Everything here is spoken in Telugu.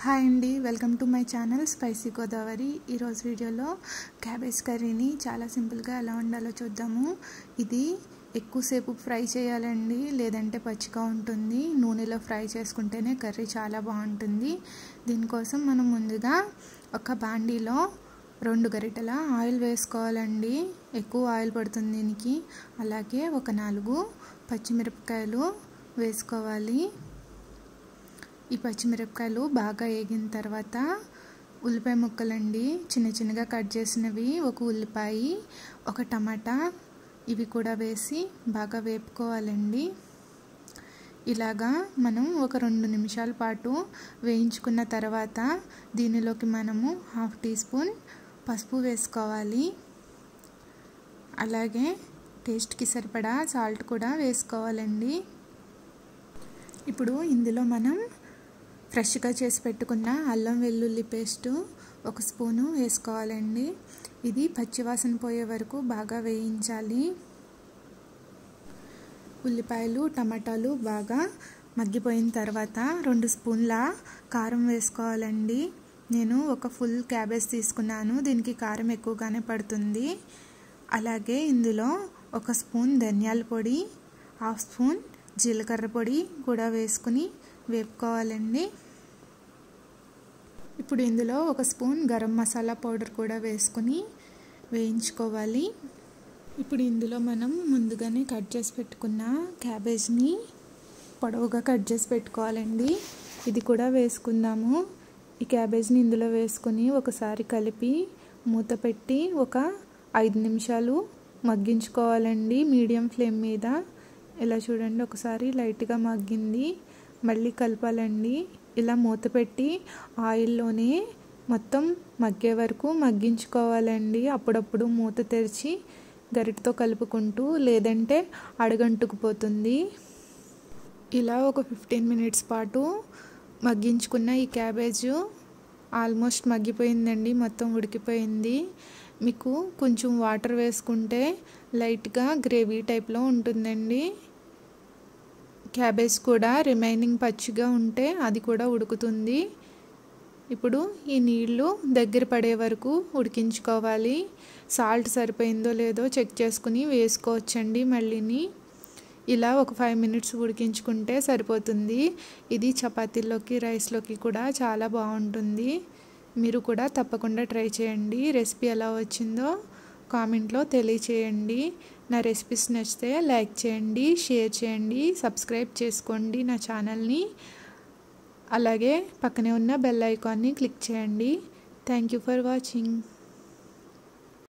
హాయ్ అండి welcome to my channel spicy Godavari ఈరోజు వీడియోలో క్యాబేజ్ కర్రీని చాలా సింపుల్గా ఎలా వండాలో చూద్దాము ఇది ఎక్కువసేపు ఫ్రై చేయాలండి లేదంటే పచ్చిగా ఉంటుంది నూనెలో ఫ్రై చేసుకుంటేనే కర్రీ చాలా బాగుంటుంది దీనికోసం మనం ముందుగా ఒక బాండీలో రెండు గరిటెల ఆయిల్ వేసుకోవాలండి ఎక్కువ ఆయిల్ పడుతుంది దీనికి అలాగే ఒక నాలుగు పచ్చిమిరపకాయలు వేసుకోవాలి ఈ పచ్చిమిరపకాయలు బాగా వేగిన తర్వాత ఉల్లిపాయ ముక్కలండి చిన్న చిన్నగా కట్ చేసినవి ఒక ఉల్లిపాయ ఒక టమాటా ఇవి కూడా వేసి బాగా వేపుకోవాలండి ఇలాగా మనం ఒక రెండు నిమిషాల పాటు వేయించుకున్న తర్వాత దీనిలోకి మనము హాఫ్ టీ స్పూన్ పసుపు వేసుకోవాలి అలాగే టేస్ట్కి సరిపడా సాల్ట్ కూడా వేసుకోవాలండి ఇప్పుడు ఇందులో మనం ఫ్రెష్గా చేసి పెట్టుకున్న అల్లం వెల్లుల్లి పేస్టు ఒక స్పూను వేసుకోవాలండి ఇది పచ్చివాసన పోయే వరకు బాగా వేయించాలి ఉల్లిపాయలు టమాటాలు బాగా మగ్గిపోయిన తర్వాత రెండు స్పూన్ల కారం వేసుకోవాలండి నేను ఒక ఫుల్ క్యాబేజ్ తీసుకున్నాను దీనికి కారం ఎక్కువగానే పడుతుంది అలాగే ఇందులో ఒక స్పూన్ ధనియాల పొడి హాఫ్ స్పూన్ జీలకర్ర పొడి కూడా వేసుకుని వేపుకోవాలండి ఇప్పుడు ఇందులో ఒక స్పూన్ గరం మసాలా పౌడర్ కూడా వేసుకుని వేయించుకోవాలి ఇప్పుడు ఇందులో మనం ముందుగానే కట్ చేసి పెట్టుకున్న క్యాబేజ్ని పొడవుగా కట్ చేసి పెట్టుకోవాలండి ఇది కూడా వేసుకుందాము ఈ క్యాబేజ్ని ఇందులో వేసుకుని ఒకసారి కలిపి మూత పెట్టి ఒక ఐదు నిమిషాలు మగ్గించుకోవాలండి మీడియం ఫ్లేమ్ మీద ఇలా చూడండి ఒకసారి లైట్గా మగ్గింది మళ్ళీ కలపాలండి ఇలా మూత పెట్టి ఆయిల్లోనే మొత్తం మగ్గే వరకు మగ్గించుకోవాలండి అప్పుడప్పుడు మూత తెరిచి గరిటతో కలుపుకుంటూ లేదంటే అడగంటుకుపోతుంది ఇలా ఒక ఫిఫ్టీన్ మినిట్స్ పాటు మగ్గించుకున్న ఈ క్యాబేజ్ ఆల్మోస్ట్ మగ్గిపోయిందండి మొత్తం ఉడికిపోయింది మీకు కొంచెం వాటర్ వేసుకుంటే లైట్గా గ్రేవీ టైప్లో ఉంటుందండి క్యాబేజ్ కూడా రిమైనింగ్ పచ్చిగా ఉంటే అది కూడా ఉడుకుతుంది ఇప్పుడు ఈ నీళ్లు దగ్గర పడే వరకు ఉడికించుకోవాలి సాల్ట్ సరిపోయిందో లేదో చెక్ చేసుకుని వేసుకోవచ్చండి మళ్ళీని ఇలా ఒక ఫైవ్ మినిట్స్ ఉడికించుకుంటే సరిపోతుంది ఇది చపాతీలోకి రైస్లోకి కూడా చాలా బాగుంటుంది మీరు కూడా తప్పకుండా ట్రై చేయండి రెసిపీ ఎలా వచ్చిందో కామెంట్లో తెలియచేయండి నా రెసిపీస్ నచ్చితే లైక్ చేయండి షేర్ చేయండి సబ్స్క్రైబ్ చేసుకోండి నా ఛానల్ని అలాగే పక్కనే ఉన్న బెల్ ఐకాన్ని క్లిక్ చేయండి థ్యాంక్ యూ ఫర్ వాచింగ్